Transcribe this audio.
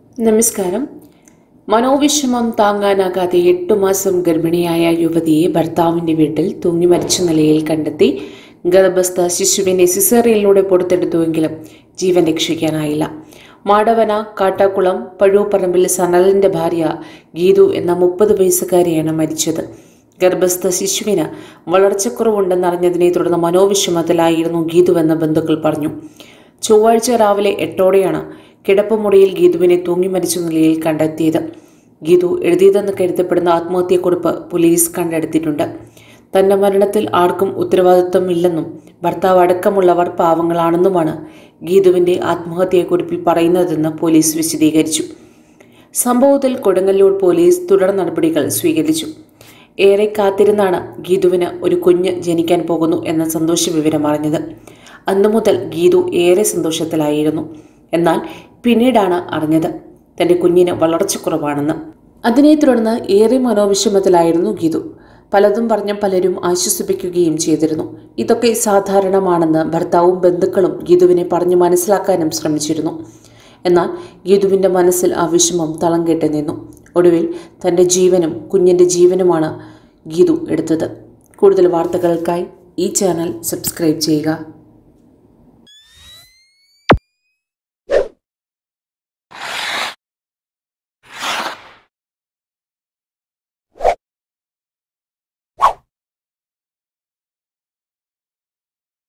നമസ്കാരം മനോവിഷമം താങ്ങാനാകാതെ എട്ടു മാസം ഗർഭിണിയായ യുവതിയെ ഭർത്താവിന്റെ വീട്ടിൽ തൂങ്ങി മരിച്ച നിലയിൽ കണ്ടെത്തി ഗർഭസ്ഥ ശിശുവിനെ സിസേറിയനിലൂടെ പുറത്തെടുത്തുവെങ്കിലും ജീവൻ രക്ഷിക്കാനായില്ല മാടവന കാട്ടാക്കുളം പഴൂപ്പറമ്പിൽ സനലിന്റെ ഭാര്യ ഗീതു എന്ന മുപ്പത് വയസ്സുകാരിയാണ് മരിച്ചത് ഗർഭസ്ഥ ശിശുവിന് വളർച്ചക്കുറവുണ്ടെന്നറിഞ്ഞതിനെ തുടർന്ന് മനോവിഷമത്തിലായിരുന്നു ഗീതുവെന്ന് ബന്ധുക്കൾ പറഞ്ഞു ചൊവ്വാഴ്ച രാവിലെ എട്ടോടെയാണ് കിടപ്പുമുറിയിൽ ഗീതുവിനെ തൂങ്ങി മരിച്ച നിലയിൽ കണ്ടെത്തിയത് ഗീതു എഴുതിയതെന്ന് കരുതപ്പെടുന്ന ആത്മഹത്യക്കുറിപ്പ് പോലീസ് കണ്ടെടുത്തിട്ടുണ്ട് തന്റെ മരണത്തിൽ ആർക്കും ഉത്തരവാദിത്വമില്ലെന്നും ഭർത്താവ് അടക്കമുള്ളവർ പാവങ്ങളാണെന്നുമാണ് ഗീതുവിന്റെ ആത്മഹത്യക്കുറിപ്പിൽ പറയുന്നതെന്ന് പോലീസ് വിശദീകരിച്ചു സംഭവത്തിൽ കൊടുങ്ങല്ലൂർ പോലീസ് തുടർ നടപടികൾ സ്വീകരിച്ചു ഏറെ കാത്തിരുന്നാണ് ഗീതുവിന് ഒരു കുഞ്ഞ് ജനിക്കാൻ പോകുന്നു എന്ന സന്തോഷ വിവരം അറിഞ്ഞത് അന്നു മുതൽ ഗീതു ഏറെ സന്തോഷത്തിലായിരുന്നു എന്നാൽ പിന്നീടാണ് അറിഞ്ഞത് തന്റെ കുഞ്ഞിന് വളർച്ചക്കുറവാണെന്ന് അതിനെ തുടർന്ന് ഏറെ മനോവിഷമത്തിലായിരുന്നു ഗീതു പലതും പറഞ്ഞ പലരും ആശ്വസിപ്പിക്കുകയും ചെയ്തിരുന്നു ഇതൊക്കെ സാധാരണമാണെന്ന് ഭർത്താവും ബന്ധുക്കളും ഗീതുവിനെ പറഞ്ഞു മനസ്സിലാക്കാനും ശ്രമിച്ചിരുന്നു എന്നാൽ ഗീതുവിൻ്റെ മനസ്സിൽ ആ വിഷമം തളം കെട്ടി നിന്നു ഒടുവിൽ തൻ്റെ ജീവനും കുഞ്ഞിൻ്റെ ജീവനുമാണ് ഗീതു എടുത്തത് കൂടുതൽ വാർത്തകൾക്കായി ഈ ചാനൽ സബ്സ്ക്രൈബ് ചെയ്യുക